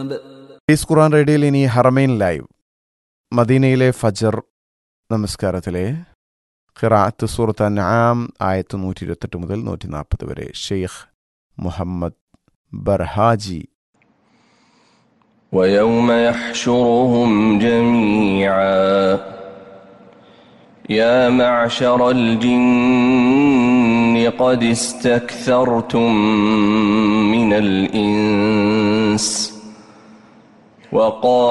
piece ഖുറാൻ റേഡിയോയിൽ ഇനി Haramain live മദീനയിലെ ഫജർ നമസ്കാരത്തിലെ ഖിറാത്ത് സൂറത്ത് അൻആം ആയത്ത് നൂറ്റി ഇരുപത്തെട്ട് മുതൽ നൂറ്റി നാൽപ്പത് വരെ ഷെയ്ഖ് മുഹമ്മദ് ബർഹാജി ويوم يحشرهم جميعا يا معشر الجن قد استكثرتم من الإنس وقال